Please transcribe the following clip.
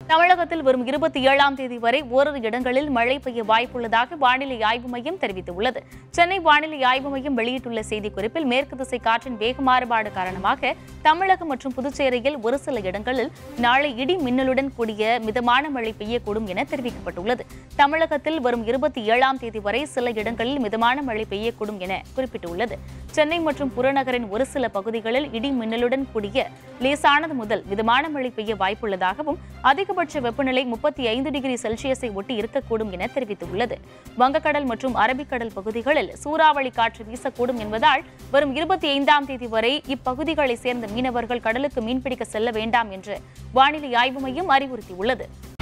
தமிழகத்தில் வரும் இருபத்தி ஏழாம் தேதி வரை ஓரிரு இடங்களில் மழை பெய்ய வாய்ப்புள்ளதாக வானிலை ஆய்வு மையம் தெரிவித்துள்ளது சென்னை வானிலை ஆய்வு மையம் வெளியிட்டுள்ள செய்திக்குறிப்பில் மேற்கு திசை காற்றின் வேக மாறுபாடு காரணமாக தமிழகம் மற்றும் புதுச்சேரியில் ஒரு சில இடங்களில் நாளை இடி மின்னலுடன் கூடிய மிதமான மழை பெய்யக்கூடும் என தெரிவிக்கப்பட்டுள்ளது தமிழகத்தில் வரும் இருபத்தி ஏழாம் தேதி வரை சில இடங்களில் மிதமான மழை பெய்யக்கூடும் என குறிப்பிட்டுள்ளது சென்னை மற்றும் புறநகரின் ஒரு சில பகுதிகளில் இடி மின்னலுடன் கூடிய லேசானது முதல் மிதமான மழை பெய்ய வாய்ப்புள்ளதாகவும் அதிகபட்ச வெப்பநிலை முப்பத்தி ஐந்து டிகிரி செல்சியஸை ஒட்டி இருக்கக்கூடும் என தெரிவித்துள்ளது வங்கக்கடல் மற்றும் அரபிக்கடல் பகுதிகளில் சூறாவளி காற்று வீசக்கூடும் என்பதால் வரும் இருபத்தி ஐந்தாம் தேதி வரை இப்பகுதிகளைச் சேர்ந்த மீனவர்கள் கடலுக்கு மீன்பிடிக்க செல்ல வேண்டாம் என்று வானிலை ஆய்வு மையம் அறிவுறுத்தியுள்ளது